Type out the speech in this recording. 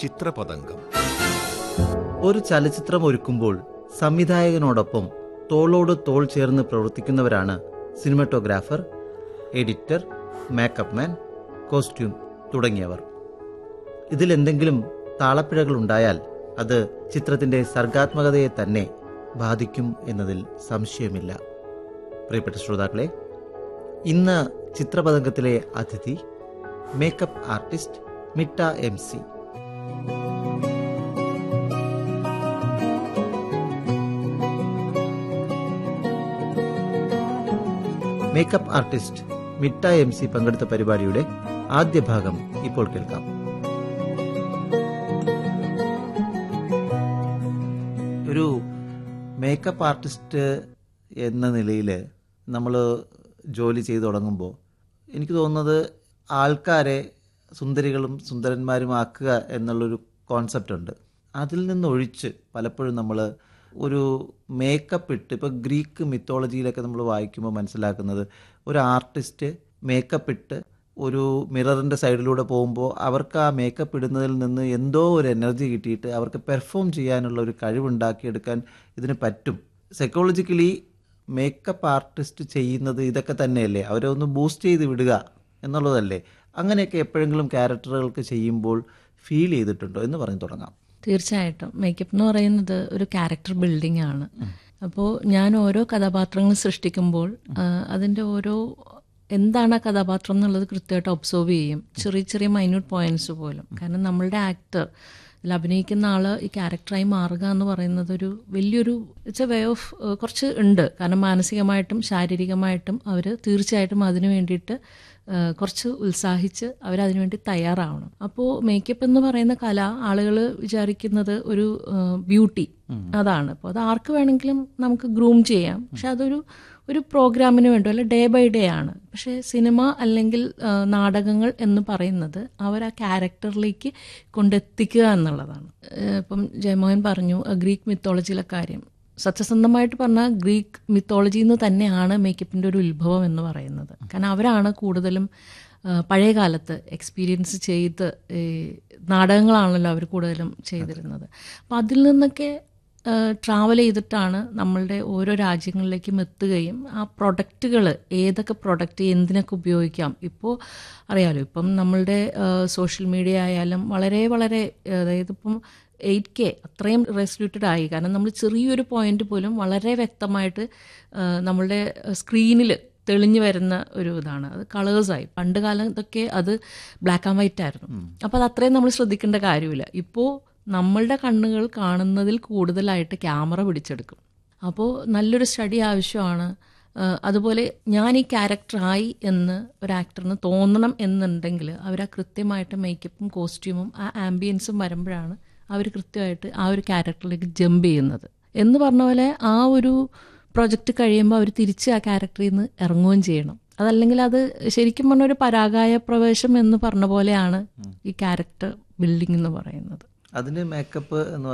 ചിത്രപതംഗം ഒരു ചലച്ചിത്രം ഒരുക്കുമ്പോൾ സംവിധായകനോടൊപ്പം തോളോട് തോൾ ചേർന്ന് പ്രവർത്തിക്കുന്നവരാണ് cinematographer editor makeup man costume തുടങ്ങിയവർ ഇതിലെന്തെങ്കിലും താളപ്പിഴകൾ ഉണ്ടായാൽ അത് ചിത്രത്തിന്റെ സർഗാത്മകതയെ തന്നെ ബാധിക്കും എന്നതിൽ സംശയമില്ല പ്രിയപ്പെട്ട ശ്രോതാക്കളെ ഇന്ന് ചിത്രപതംഗത്തിലെ അതിഥി makeup artist Mitta M C makeup artist Mitta M C പങ്കെടുത്ത പരിപാടിയുടെ ആദ്യ ഭാഗം ഇപ്പോൾ കേൾക്കാം ഒരു മേക്കപ്പ് ആർട്ടിസ്റ്റ് എന്ന നിലയിൽ നമ്മൾ ജോലി ചെയ്തു തുടങ്ങുമ്പോൾ എനിക്ക് തോന്നുന്നത് ആൾക്കാരെ സുന്ദരികളും സുന്ദരന്മാരും ആക്കുക എന്നുള്ളൊരു കോൺസെപ്റ്റ് ഉണ്ട് അതിൽ നിന്നൊഴിച്ച് പലപ്പോഴും നമ്മൾ ഒരു മേക്കപ്പ് ഇട്ട് ഇപ്പോൾ ഗ്രീക്ക് മിത്തോളജിയിലൊക്കെ നമ്മൾ വായിക്കുമ്പോൾ മനസ്സിലാക്കുന്നത് ഒരു ആർട്ടിസ്റ്റ് മേക്കപ്പ് ഇട്ട് ഒരു മിററിൻ്റെ സൈഡിലൂടെ പോകുമ്പോൾ അവർക്ക് ആ മേക്കപ്പ് ഇടുന്നതിൽ നിന്ന് എന്തോ ഒരു എനർജി കിട്ടിയിട്ട് അവർക്ക് പെർഫോം ചെയ്യാനുള്ള ഒരു കഴിവുണ്ടാക്കിയെടുക്കാൻ ഇതിന് പറ്റും സൈക്കോളജിക്കലി മേക്കപ്പ് ആർട്ടിസ്റ്റ് ചെയ്യുന്നത് ഇതൊക്കെ തന്നെയല്ലേ അവരെ ഒന്ന് ബൂസ്റ്റ് ചെയ്ത് വിടുക എന്നുള്ളതല്ലേ അങ്ങനെയൊക്കെ എപ്പോഴെങ്കിലും ക്യാരക്ടറുകൾക്ക് ചെയ്യുമ്പോൾ ഫീൽ ചെയ്തിട്ടുണ്ടോ എന്ന് പറഞ്ഞു തുടങ്ങാം തീർച്ചയായിട്ടും മേക്കപ്പ് എന്ന് പറയുന്നത് ഒരു ക്യാരക്ടർ ബിൽഡിംഗ് ആണ് അപ്പോൾ ഞാൻ ഓരോ കഥാപാത്രങ്ങൾ സൃഷ്ടിക്കുമ്പോൾ ആ, അതിൻ്റെ ഓരോ എന്താണ് ആ കഥാപാത്രം എന്നുള്ളത് കൃത്യമായിട്ട് ഒബ്സർവ് ചെയ്യും ചെറിയ ചെറിയ മൈന്യൂട്ട് പോയിന്റ്സ് പോലും കാരണം നമ്മളുടെ ആക്ടർ ഇതിൽ അഭിനയിക്കുന്ന ആള് ഈ ക്യാരക്ടറായി മാറുക എന്ന് പറയുന്നത് ഒരു വലിയൊരു ഇറ്റ്സ് എ വേ ഓഫ് കുറച്ച് ഉണ്ട് കാരണം മാനസികമായിട്ടും ശാരീരികമായിട്ടും അവർ തീർച്ചയായിട്ടും അതിനു വേണ്ടിയിട്ട് ആ, കുറച്ച് ഉത്സാഹിച്ച് അവരതിനു വേണ്ടി തയ്യാറാവണം അപ്പോൾ മേക്കപ്പ് എന്ന് പറയുന്ന കല ആളുകൾ വിചാരിക്കുന്നത് ഒരു ബ്യൂട്ടി അതാണ് അപ്പോൾ അത് ആർക്ക് വേണമെങ്കിലും നമുക്ക് ഗ്രൂം ചെയ്യാം പക്ഷെ അതൊരു ഒരു പ്രോഗ്രാമിന് വേണ്ടി അല്ല ഡേ ബൈ ഡേ ആണ് പക്ഷേ സിനിമ അല്ലെങ്കിൽ ആ, നാടകങ്ങൾ എന്ന് പറയുന്നത് അവർ ആ ക്യാരക്ടറിലേക്ക് കൊണ്ടെത്തിക്കുക എന്നുള്ളതാണ് ഏഹ് ഇപ്പം ജയമോഹൻ പറഞ്ഞു ആ, ഗ്രീക്ക് മിത്തോളജിയിലെ കാര്യം സത്യസന്ധമായിട്ട് പറഞ്ഞാൽ ഗ്രീക്ക് മിത്തോളജിയിൽ നിന്ന് തന്നെയാണ് മേക്കപ്പിൻ്റെ ഒരു ഉത്ഭവം എന്ന് പറയുന്നത് കാരണം അവരാണ് കൂടുതലും ആ, പഴയ കാലത്ത് എക്സ്പീരിയൻസ് ചെയ്ത് ഈ നാടകങ്ങളാണല്ലോ അവർ കൂടുതലും ചെയ്തിരുന്നത് അപ്പം അതിൽ നിന്നൊക്കെ ട്രാവൽ ചെയ്തിട്ടാണ് നമ്മളുടെ ഓരോ രാജ്യങ്ങളിലേക്കും എത്തുകയും ആ പ്രൊഡക്റ്റുകൾ ഏതൊക്കെ പ്രൊഡക്റ്റ് എന്തിനൊക്കെ ഉപയോഗിക്കാം ഇപ്പോൾ അറിയാലോ ഇപ്പം നമ്മളുടെ സോഷ്യൽ മീഡിയ ആയാലും വളരെ വളരെ ആ, അതായത് ഇപ്പം എയ്റ്റ് കെ അത്രയും റെസ്ല്യൂട്ടഡ് ആയി കാരണം നമ്മൾ ചെറിയൊരു പോയിന്റ് പോലും വളരെ വ്യക്തമായിട്ട് ആ, നമ്മളുടെ സ്ക്രീനിൽ തെളിഞ്ഞു വരുന്ന ഒരു ഇതാണ് അത് കളേഴ്സായി പണ്ട് കാലത്തൊക്കെ അത് ബ്ലാക്ക് ആൻഡ് വൈറ്റ് ആയിരുന്നു അപ്പോൾ അത് അത്രയും നമ്മൾ ശ്രദ്ധിക്കേണ്ട കാര്യമില്ല ഇപ്പോൾ നമ്മളുടെ കണ്ണുകൾ കാണുന്നതിൽ കൂടുതലായിട്ട് ക്യാമറ പിടിച്ചെടുക്കും അപ്പോൾ നല്ലൊരു സ്റ്റഡി ആവശ്യമാണ് ആ, അതുപോലെ ഞാൻ ഈ ക്യാരക്ടറായി എന്ന് ഒരു ആക്ടറിന് തോന്നണം എന്നുണ്ടെങ്കിൽ അവർ ആ കൃത്യമായിട്ട് മേക്കപ്പും കോസ്റ്റ്യൂമും ആ ആംബിയൻസും വരുമ്പോഴാണ് അവർ കൃത്യമായിട്ട് ആ ഒരു ക്യാരക്ടറിലേക്ക് ജമ്പ് ചെയ്യുന്നത് എന്ന് പറഞ്ഞ പോലെ ആ ഒരു പ്രൊജക്റ്റ് കഴിയുമ്പോൾ അവർ തിരിച്ച് ആ ക്യാരക്ടറിൽ നിന്ന് ഇറങ്ങുകയും ചെയ്യണം അതല്ലെങ്കിൽ അത് ശരിക്കും പറഞ്ഞ ഒരു പരാകായ പ്രവേശം എന്ന് പറഞ്ഞ പോലെയാണ് ഈ ക്യാരക്ടർ ബിൽഡിംഗ് എന്ന് പറയുന്നത് അതിന് മേക്കപ്പ് എന്ന്